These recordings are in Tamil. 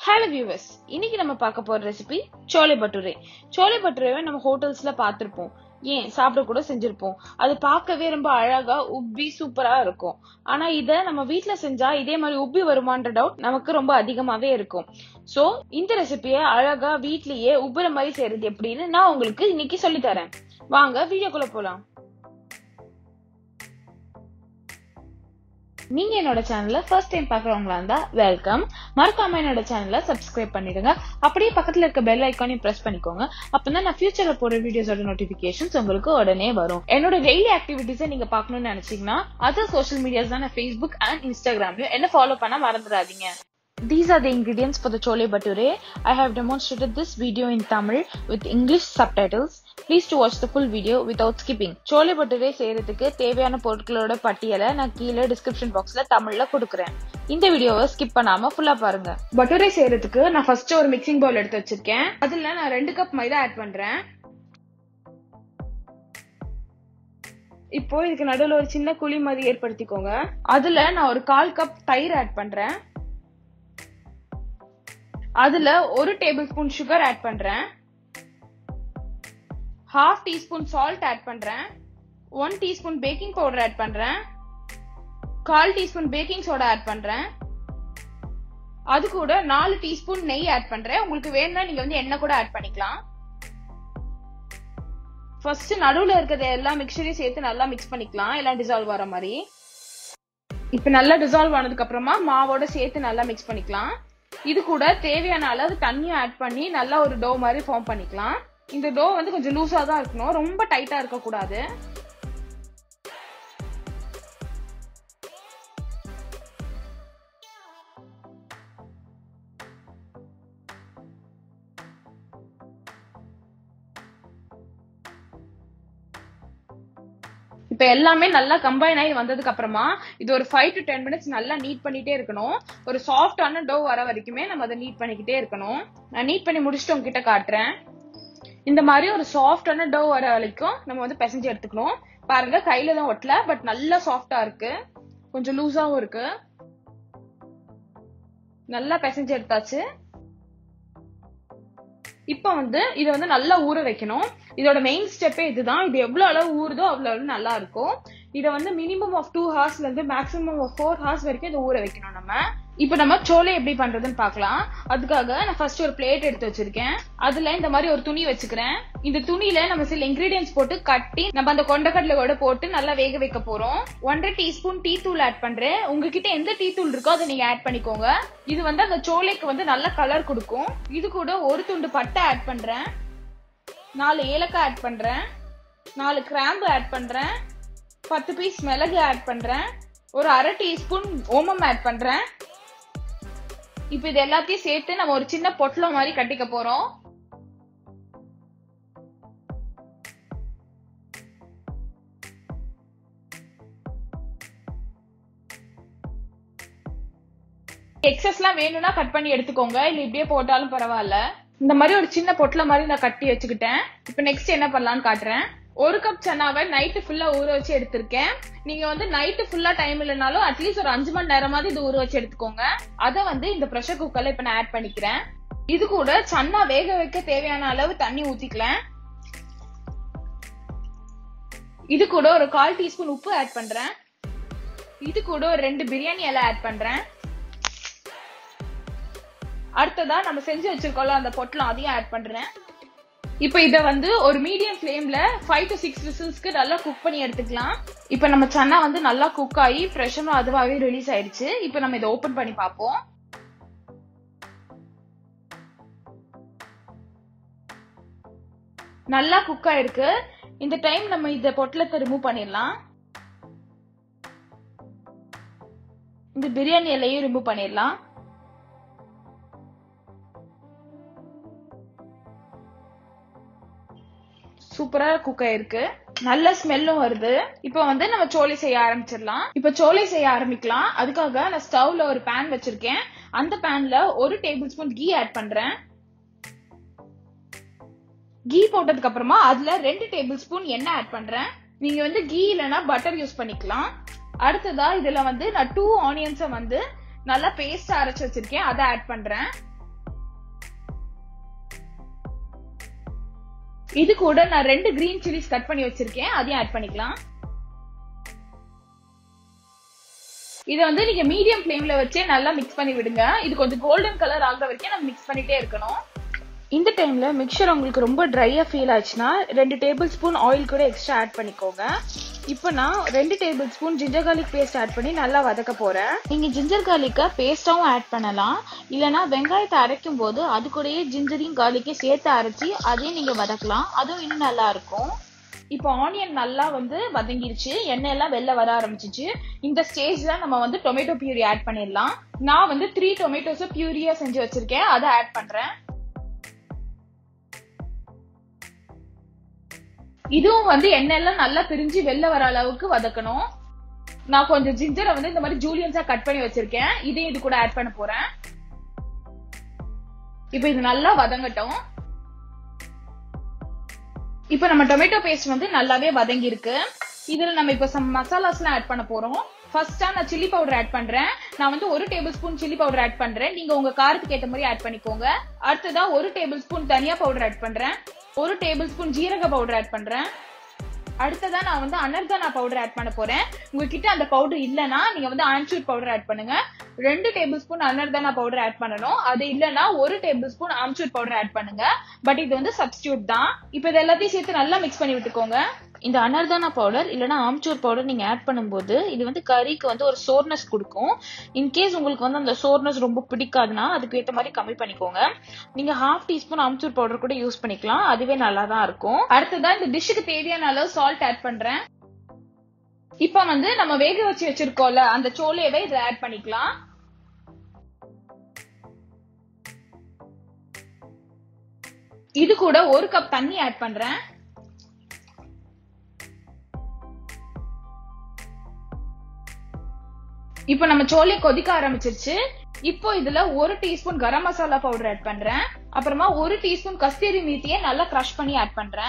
ஹலோ வியூவர்ஸ் இன்னைக்கு நம்ம பார்க்க போற ரெசிபி சோலை பட்டுரே சோலை பட்டுரேவை நம்ம ஹோட்டல்ஸ்ல பார்த்திருப்போம் ஏன் சாப்பிட கூட செஞ்சிருப்போம் அது பார்க்கவே ரொம்ப அழகா உப்பி சூப்பரா இருக்கும் ஆனா இத நம்ம வீட்ல செஞ்சா இதே மாதிரி உப்பி வருமான்ற டவுட் நமக்கு ரொம்ப அதிகமாவே இருக்கும் சோ இந்த ரெசிபியை அழகா வீட்லயே உப்புற மாதிரி செய்யறது எப்படின்னு நான் உங்களுக்கு இன்னைக்கு சொல்லி தரேன் வாங்க வீடியோக்குள்ள போலாம் நீங்க என்னோட சேனலை ஃபர்ஸ்ட் டைம் பாக்குறவங்களா இருந்தா வெல்கம் மறக்காம என்னோட சேனலை சப்ஸ்கிரைப் பண்ணிடுங்க அப்படியே பக்கத்துல இருக்க பெல் ஐக்கானையும் பிரஸ் பண்ணிக்கோங்க அப்பதான் நான் ஃபியூச்சர்ல போடுற வீடியோஸோட நோட்டிபிகேஷன்ஸ் உங்களுக்கு உடனே வரும் என்னோட டெய்லி ஆக்டிவிட்டிஸை நீங்க பார்க்கணும்னு நினைச்சீங்கன்னா அதர் சோஷியல் மீடியாஸ் தான் ஃபேஸ்புக் அண்ட் இன்ஸ்டாகிராம்லயும் என்ன ஃபாலோ பண்ண மறந்துடாதீங்க These are the ingredients for the chole bhature. I have demonstrated this video in Tamil with English subtitles. Please to watch the full video without skipping. சோலை பட்டுரே செய்யறதுக்கு தேவையான பொருட்களோட பட்டியலை நான் கீழே டிஸ்கிரிப்ஷன் பாக்ஸ்ல தமிழ்ல கொடுக்குறேன் இந்த வீடியோவை ஸ்கிப் பண்ணாம ஃபுல்லா பாருங்க பட்டுரே செய்யறதுக்கு நான் ஃபர்ஸ்ட் ஒரு மிக்சிங் பவுல் எடுத்து வச்சிருக்கேன் அதுல நான் ரெண்டு கப் மைதா ஆட் பண்றேன் இப்போ இதுக்கு நடுவுல ஒரு சின்ன குழி மாதிரி ஏற்படுத்திக்கோங்க அதுல நான் ஒரு கால் கப் தயிர் ஆட் பண்றேன் அதுல ஒரு டேபிள் ஸ்பூன் சுகர் ஆட் பண்றேன் ஹாஃப் டீஸ்பூன் சால்ட் ஆட் பண்றேன் one teaspoon baking powder add பண்றேன் கால் டீஸ்பூன் பேக்கிங் சோடா ஆட் பண்றேன் அது கூட நாலு டீஸ்பூன் நெய் ஆட் பண்றேன் உங்களுக்கு வேணும்னா நீங்க வந்து எண்ணெய் கூட ஆட் பண்ணிக்கலாம் ஃபர்ஸ்ட் நடுவுல இருக்கிறத எல்லா மிக்சரையும் சேர்த்து நல்லா மிக்ஸ் பண்ணிக்கலாம் எல்லாம் டிசால்வ் ஆகிற மாதிரி இப்ப நல்லா டிசால்வ் ஆனதுக்கு அப்புறமா மாவோட சேர்த்து நல்லா மிக்ஸ் பண்ணிக்கலாம் இது கூட தேவையான அளவு தண்ணியும் ஆட் பண்ணி நல்லா ஒரு டோ மாதிரி ஃபார்ம் பண்ணிக்கலாம் இந்த டோ வந்து கொஞ்சம் லூஸா தான் இருக்கணும் ரொம்ப டைட்டா இருக்க கூடாது இப்ப எல்லாமே நல்லா கம்பைன் ஆகி வந்ததுக்கு அப்புறமா இது ஒரு ஃபைவ் டு டென் மினிட்ஸ் நல்லா நீட் பண்ணிட்டே இருக்கணும் ஒரு சாஃப்டான டோ வர வரைக்குமே நம்ம அதை நீட் பண்ணிக்கிட்டே இருக்கணும் நான் நீட் பண்ணி முடிச்சுட்டு உங்ககிட்ட காட்டுறேன் இந்த மாதிரி ஒரு சாஃப்டான டோ வர வரைக்கும் நம்ம வந்து பிசைஞ்சு எடுத்துக்கணும் பாருங்க கையில தான் ஒட்டல பட் நல்லா சாஃப்டா இருக்கு கொஞ்சம் லூஸாவும் இருக்கு நல்லா பிசைஞ்சு எடுத்தாச்சு இப்ப வந்து இதை வந்து நல்லா ஊற வைக்கணும் இதோட மெயின் ஸ்டெப்பே இதுதான் இது எவ்வளவு அளவு ஊறுதோ அவ்வளவு அளவு நல்லா இருக்கும் இதை வந்து மினிமம் ஆஃப் டூ ஹார்ஸ்ல இருந்து மேக்ஸிமம் ஆஃப் ஃபோர் ஹார்ஸ் வரைக்கும் இதை ஊற வைக்கணும் நம்ம இப்ப நம்ம சோலை எப்படி பண்றதுன்னு பாக்கலாம் அதுக்காக நான் ஃபர்ஸ்ட் ஒரு பிளேட் எடுத்து வச்சிருக்கேன் அதுல இந்த மாதிரி ஒரு துணி வச்சுக்கிறேன் இந்த துணியில நம்ம சில இன்கிரீடியன்ஸ் போட்டு கட்டி நம்ம அந்த கொண்டக்கடலையோட போட்டு நல்லா வேக வைக்க போறோம் ஒன்றரை டீஸ்பூன் டீ தூள் ஆட் பண்றேன் உங்ககிட்ட எந்த டீ தூள் இருக்கோ அதை நீங்க ஆட் பண்ணிக்கோங்க இது வந்து அந்த சோலைக்கு வந்து நல்ல கலர் கொடுக்கும் இது கூட ஒரு துண்டு பட்டை ஆட் பண்றேன் நாலு ஏலக்காய் ஆட் பண்றேன் நாலு கிராம்பு ஆட் பண்றேன் பத்து பீஸ் மிளகு ஆட் பண்றேன் ஒரு அரை டீஸ்பூன் ஓமம் ஆட் பண்றேன் இப்ப இது எல்லாத்தையும் சேர்த்து நம்ம ஒரு சின்ன பொட்டலம் மாதிரி கட்டிக்க போறோம் எக்ஸஸ்லாம் வேணும்னா கட் பண்ணி எடுத்துக்கோங்க இல்ல இப்படியே போட்டாலும் பரவாயில்ல இந்த மாதிரி ஒரு சின்ன பொட்டல மாதிரி நான் கட்டி வச்சுக்கிட்டேன் இப்ப நெக்ஸ்ட் என்ன பண்ணலாம்னு காட்டுறேன் ஒரு கப் சன்னாவை நைட்டு ஃபுல்லா ஊற வச்சு எடுத்திருக்கேன் நீங்க வந்து நைட்டு ஃபுல்லா டைம் இல்லைனாலும் அட்லீஸ்ட் ஒரு அஞ்சு மணி நேரமாவது இது ஊற வச்சு எடுத்துக்கோங்க அதை வந்து இந்த ப்ரெஷர் குக்கர்ல இப்ப நான் ஆட் பண்ணிக்கிறேன் இது கூட சன்னா வேக வைக்க தேவையான அளவு தண்ணி ஊத்திக்கலாம் இது கூட ஒரு கால் டீஸ்பூன் உப்பு ஆட் பண்றேன் இது கூட ஒரு ரெண்டு பிரியாணி இலை ஆட் பண்றேன் அடுத்ததா நம்ம செஞ்சு வச்சிருக்கோம்ல அந்த பொட்டலம் அதையும் ஆட் பண்றேன் இப்போ இத வந்து ஒரு மீடியம் ஃப்ளேம்ல ஃபைவ் டு சிக்ஸ் விசில்ஸ்க்கு நல்லா குக் பண்ணி எடுத்துக்கலாம் இப்போ நம்ம சன்னா வந்து நல்லா குக் ஆகி ப்ரெஷரும் அதுவாகவே ரிலீஸ் ஆயிடுச்சு இப்போ நம்ம இதை ஓபன் பண்ணி பார்ப்போம் நல்லா குக் ஆயிருக்கு இந்த டைம் நம்ம இந்த பொட்டலத்தை ரிமூவ் பண்ணிடலாம் இந்த பிரியாணி இலையும் ரிமூவ் பண்ணிடலாம் சூப்பரா குக் ஆயிருக்கு நல்ல ஸ்மெல்லும் வருது இப்போ வந்து நம்ம சோலை செய்ய ஆரம்பிச்சிடலாம் இப்போ சோலை செய்ய ஆரம்பிக்கலாம் அதுக்காக நான் ஸ்டவ்ல ஒரு பேன் வச்சிருக்கேன் அந்த பேன்ல ஒரு டேபிள் ஸ்பூன் கீ ஆட் பண்றேன் கீ போட்டதுக்கு அப்புறமா அதுல ரெண்டு டேபிள் ஸ்பூன் எண்ணெய் ஆட் பண்றேன் நீங்க வந்து கீ இல்லைன்னா பட்டர் யூஸ் பண்ணிக்கலாம் அடுத்ததா இதுல வந்து நான் டூ ஆனியன்ஸை வந்து நல்லா பேஸ்ட் அரைச்சு வச்சிருக்கேன் அதை ஆட் பண்றேன் இது கூட நான் ரெண்டு கிரீன் சில்லிஸ் கட் பண்ணி வச்சிருக்கேன் அதையும் ஆட் பண்ணிக்கலாம் இத வந்து நீங்க மீடியம் ஃப்ளேம்ல வச்சே நல்லா மிக்ஸ் பண்ணி விடுங்க இது கொஞ்சம் கோல்டன் கலர் ஆகுற வரைக்கும் நம்ம மிக்ஸ் பண்ணிட்டே இருக்கணும் இந்த டைம்ல மிக்சர் உங்களுக்கு ரொம்ப ட்ரையா ஃபீல் ஆச்சுன்னா ரெண்டு டேபிள் ஸ்பூன் ஆயில் கூட எக்ஸ்ட்ரா ஆட் பண்ணிக்கோங்க இப்போ நான் ரெண்டு tablespoon ginger garlic paste add பண்ணி நல்லா வதக்க போறேன் நீங்க ஜிஞ்சர் கார்லிக்க பேஸ்டாவும் ஆட் பண்ணலாம் இல்லனா வெங்காயத்தை அரைக்கும் போது அது கூடயே ஜிஞ்சரையும் கார்லிக்கையும் சேர்த்து அரைச்சி அதையும் நீங்க வதக்கலாம் அதுவும் இன்னும் நல்லா இருக்கும் இப்போ ஆனியன் நல்லா வந்து வதங்கிருச்சு எண்ணெய் எல்லாம் வெளில வர ஆரம்பிச்சிச்சு இந்த ஸ்டேஜ்ல நம்ம வந்து டொமேட்டோ பியூரி ஆட் பண்ணிடலாம் நான் வந்து த்ரீ டொமேட்டோஸை பியூரியா செஞ்சு வச்சிருக்கேன் அதை ஆட் பண்றேன் இதுவும் வந்து எண்ணெய் எல்லாம் நல்லா பிரிஞ்சு வெளில வர அளவுக்கு வதக்கணும் நான் கொஞ்சம் ஜிஞ்சரை வந்து இந்த மாதிரி ஜூலியன்ஸா கட் பண்ணி வச்சிருக்கேன் இதையும் இது கூட ஆட் பண்ண போறேன் இப்போ இது நல்லா வதங்கட்டும் இப்போ நம்ம டொமேட்டோ பேஸ்ட் வந்து நல்லாவே வதங்கி இருக்கு இதுல நம்ம இப்போ சம் மசாலாஸ் எல்லாம் ஆட் பண்ண போறோம் ஃபர்ஸ்டா நான் சில்லி பவுடர் ஆட் பண்றேன் நான் வந்து ஒரு tablespoon chilli powder add பண்றேன் நீங்க உங்க காரத்துக்கு ஏத்த மாதிரி ஆட் பண்ணிக்கோங்க அடுத்ததா ஒரு டேபிள் ஸ்பூன் தனியா பவுடர் ஆட் பண்றேன் ஒரு டேபிள் ஸ்பூன் ஜீரக பவுடர் ஆட் பண்றேன் அடுத்ததா நான் வந்து அனர்தானா பவுடர் ஆட் பண்ண போறேன் உங்ககிட்ட அந்த பவுடர் இல்லனா நீங்க வந்து ஆம்ச்சூர் பவுடர் ஆட் பண்ணுங்க ரெண்டு tablespoon anardana powder add பண்ணணும் அது இல்லனா ஒரு tablespoon amchur powder add பண்ணுங்க பட் இது வந்து சப்ஸ்டியூட் தான் இப்போ இது எல்லாத்தையும் சேர்த்து நல்லா மிக்ஸ் பண்ணி விட்டுக்கோங்க இந்த அனர்தானா பவுடர் இல்லனா ஆம்ச்சூர் பவுடர் நீங்க ஆட் பண்ணும்போது இது வந்து கறிக்கு வந்து ஒரு சோர்னஸ் கொடுக்கும் இன்கேஸ் உங்களுக்கு வந்து அந்த சோர்னஸ் ரொம்ப பிடிக்காதுன்னா அதுக்கு ஏற்ற மாதிரி கம்மி பண்ணிக்கோங்க நீங்க ஹாஃப் டீஸ்பூன் ஆம்ச்சூர் பவுடர் கூட யூஸ் பண்ணிக்கலாம் அதுவே நல்லா தான் இருக்கும் அடுத்ததா இந்த டிஷ்ஷுக்கு தேவையான அளவு சால்ட் ஆட் பண்றேன் இப்ப வந்து நம்ம வேக வச்சு வச்சிருக்கோம்ல அந்த சோலையவே இதை ஆட் பண்ணிக்கலாம் இது கூட ஒரு கப் தண்ணி ஆட் பண்றேன் இப்போ நம்ம சோலை கொதிக்க ஆரம்பிச்சிருச்சு இப்போ இதுல ஒரு teaspoon garam masala powder add பண்றேன் அப்புறமா ஒரு டீஸ்பூன் கஸ்தூரி மீத்தியை நல்லா கிரஷ் பண்ணி ஆட் பண்றேன்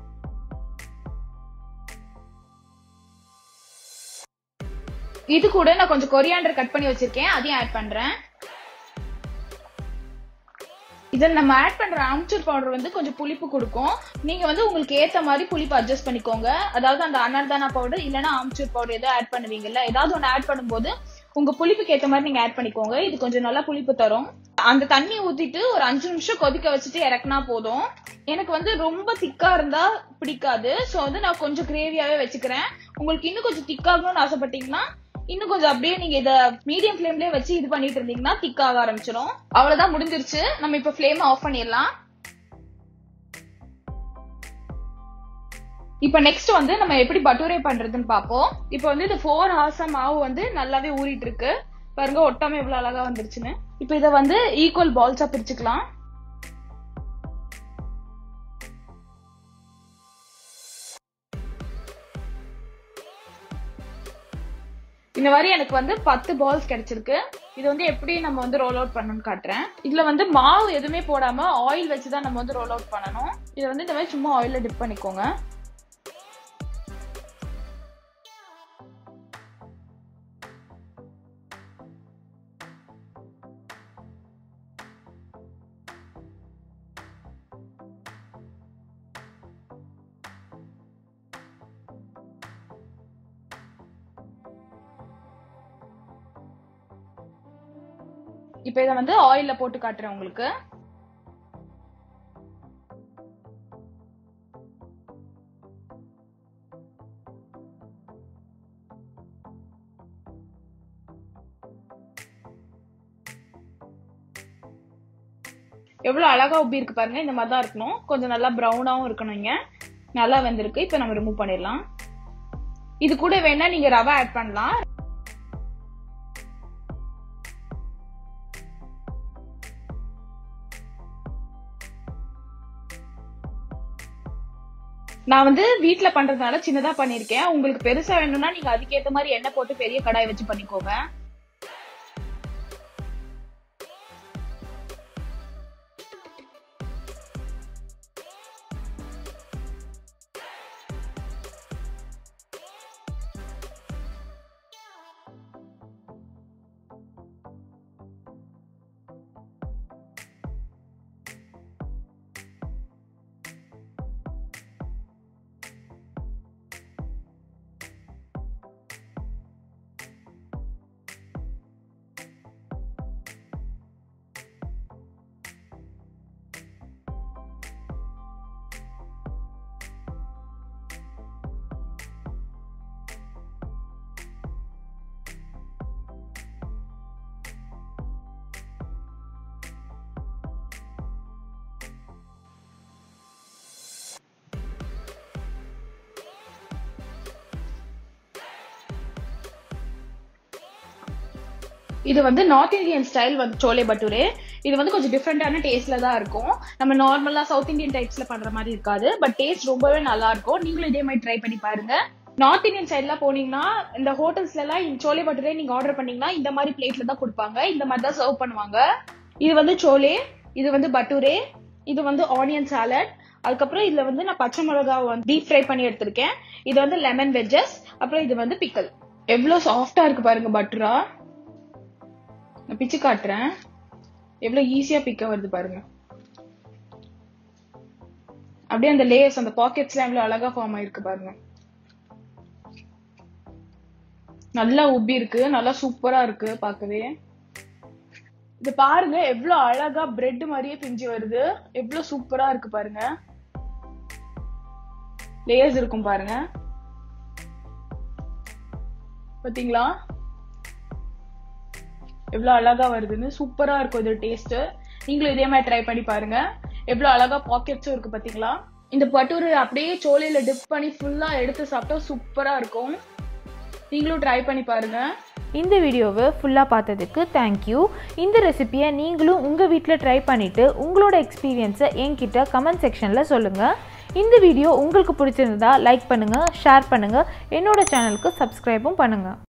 இது கூட நான் கொஞ்சம் கொரியாண்டர் கட் பண்ணி வச்சிருக்கேன் அதையும் ஆட் பண்றேன் இதில் நம்ம ஆட் பண்ற அம்ச்சூர் பவுடர் வந்து கொஞ்சம் புளிப்பு கொடுக்கும் நீங்க வந்து உங்களுக்கு ஏத்த மாதிரி புளிப்பு அட்ஜஸ்ட் பண்ணிக்கோங்க அதாவது அந்த அனர்தானா பவுடர் இல்லைன்னா ஆம்ச்சூர் பவுடர் ஏதோ ஆட் பண்ணுவீங்கல்ல ஏதாவது ஒன்று ஆட் பண்ணும்போது உங்க புளிப்புக்கு ஏத்த மாதிரி நீங்க ஆட் பண்ணிக்கோங்க இது கொஞ்சம் நல்லா புளிப்பு தரும் அந்த தண்ணி ஊத்திட்டு ஒரு அஞ்சு நிமிஷம் கொதிக்க வச்சுட்டு இறக்குனா போதும் எனக்கு வந்து ரொம்ப திக்கா இருந்தா பிடிக்காது சோ வந்து நான் கொஞ்சம் கிரேவியாவே வச்சுக்கிறேன் உங்களுக்கு இன்னும் கொஞ்சம் திக்காகணும்னு ஆசைப்பட்டீங்கன்னா இன்னும் கொஞ்சம் அப்படியே நீங்க இத மீடியம் ஃப்ளேம்லயே வச்சு இது பண்ணிட்டு இருந்தீங்கன்னா திக் ஆக ஆரம்பிச்சிடும் அவ்வளவுதான் முடிஞ்சிருச்சு நம்ம இப்ப ஃப்ளேம் ஆஃப் பண்ணிடலாம் இப்ப நெக்ஸ்ட் வந்து நம்ம எப்படி பட்டூரே பண்றதுன்னு பாப்போம் இப்ப வந்து இந்த ஃபோர் ஹார்ஸ் மாவு வந்து நல்லாவே ஊறிட்டு இருக்கு பாருங்க ஒட்டாம எவ்வளவு அழகா வந்துருச்சுன்னு இப்ப இத வந்து ஈக்குவல் பால்ஸா பிரிச்சுக்கலாம் இந்த மாதிரி எனக்கு வந்து பத்து பால்ஸ் கிடைச்சிருக்கு இது வந்து எப்படி நம்ம வந்து ரோல் அவுட் பண்ணணும்னு காட்டுறேன் இதுல வந்து மாவு எதுவுமே போடாம ஆயில் வச்சுதான் நம்ம வந்து ரோல் அவுட் பண்ணணும் இதை வந்து இந்த மாதிரி சும்மா ஆயில்ல டிப் பண்ணிக்கோங்க இப்ப இத வந்து ஆயில்ல போட்டு காட்டுறேன் உங்களுக்கு எவ்வளவு அழகா உப்பி இருக்கு பாருங்க இந்த மாதிரி தான் இருக்கணும் கொஞ்சம் நல்லா ப்ரௌனாவும் இருக்கணும் இங்க நல்லா வெந்திருக்கு இப்ப நம்ம ரிமூவ் பண்ணிடலாம் இது கூட வேணா நீங்க ரவை ஆட் பண்ணலாம் நான் வந்து வீட்ல பண்றதுனால சின்னதா பண்ணிருக்கேன் உங்களுக்கு பெருசா வேணும்னா நீங்க அதுக்கேத்த மாதிரி எண்ணெய் போட்டு பெரிய கடாய் வச்சு பண்ணிக்கோங்க இது வந்து நார்த் இந்தியன் ஸ்டைல் வந்து சோலே பட்டூரே இது வந்து கொஞ்சம் டிஃப்ரெண்டான டேஸ்ட்ல தான் இருக்கும் நம்ம நார்மலா சவுத் இந்தியன் டைப்ஸ்ல பண்ற மாதிரி இருக்காது பட் டேஸ்ட் ரொம்பவே நல்லா இருக்கும் நீங்களும் இதே மாதிரி ட்ரை பண்ணி பாருங்க நார்த் இந்தியன் சைட்ல போனீங்கன்னா இந்த ஹோட்டல்ஸ்ல எல்லாம் இந்த சோலே பட்டூரே நீங்க ஆர்டர் பண்ணீங்கன்னா இந்த மாதிரி பிளேட்ல தான் கொடுப்பாங்க இந்த மாதிரி தான் சர்வ் பண்ணுவாங்க இது வந்து சோலே இது வந்து பட்டூரே இது வந்து ஆனியன் சாலட் அதுக்கப்புறம் இதுல வந்து நான் பச்சை மிளகா வந்து டீப் ஃப்ரை பண்ணி எடுத்திருக்கேன் இது வந்து லெமன் வெஜ்ஜஸ் அப்புறம் இது வந்து பிக்கல் எவ்வளவு சாஃப்டா இருக்கு பாருங்க பட்டரா நான் பிச்சு காட்டுறேன் எவ்வளவு ஈஸியா பிக்க வருது பாருங்க அப்படியே அந்த லேயர்ஸ் அந்த பாக்கெட்ஸ்லாம் எவ்வளவு அழகா ஃபார்ம் ஆயிருக்கு பாருங்க நல்லா உப்பி இருக்கு நல்லா சூப்பரா இருக்கு பார்க்கவே இது பாருங்க எவ்வளவு அழகா பிரெட் மாதிரியே பிஞ்சு வருது எவ்வளவு சூப்பரா இருக்கு பாருங்க லேயர்ஸ் இருக்கும் பாருங்க பாத்தீங்களா எவ்வளவு அழகா வருதுன்னு சூப்பரா இருக்கும் இது டேஸ்ட் நீங்களும் இதே மாதிரி ட்ரை பண்ணி பாருங்க எவ்வளவு அழகா பாக்கெட்ஸும் இருக்கு பாத்தீங்களா இந்த பட்டூரு அப்படியே சோலையில டிப் பண்ணி ஃபுல்லா எடுத்து சாப்பிட்டா சூப்பரா இருக்கும் நீங்களும் ட்ரை பண்ணி பாருங்க இந்த வீடியோவை ஃபுல்லாக பார்த்ததுக்கு தேங்க்யூ இந்த ரெசிபியை நீங்களும் உங்கள் வீட்டில் ட்ரை பண்ணிவிட்டு உங்களோட எக்ஸ்பீரியன்ஸை என்கிட்ட கமெண்ட் செக்ஷனில் சொல்லுங்கள் இந்த வீடியோ உங்களுக்கு பிடிச்சிருந்ததா லைக் பண்ணுங்கள் ஷேர் பண்ணுங்கள் என்னோட சேனலுக்கு சப்ஸ்கிரைபும் பண்ணுங்கள்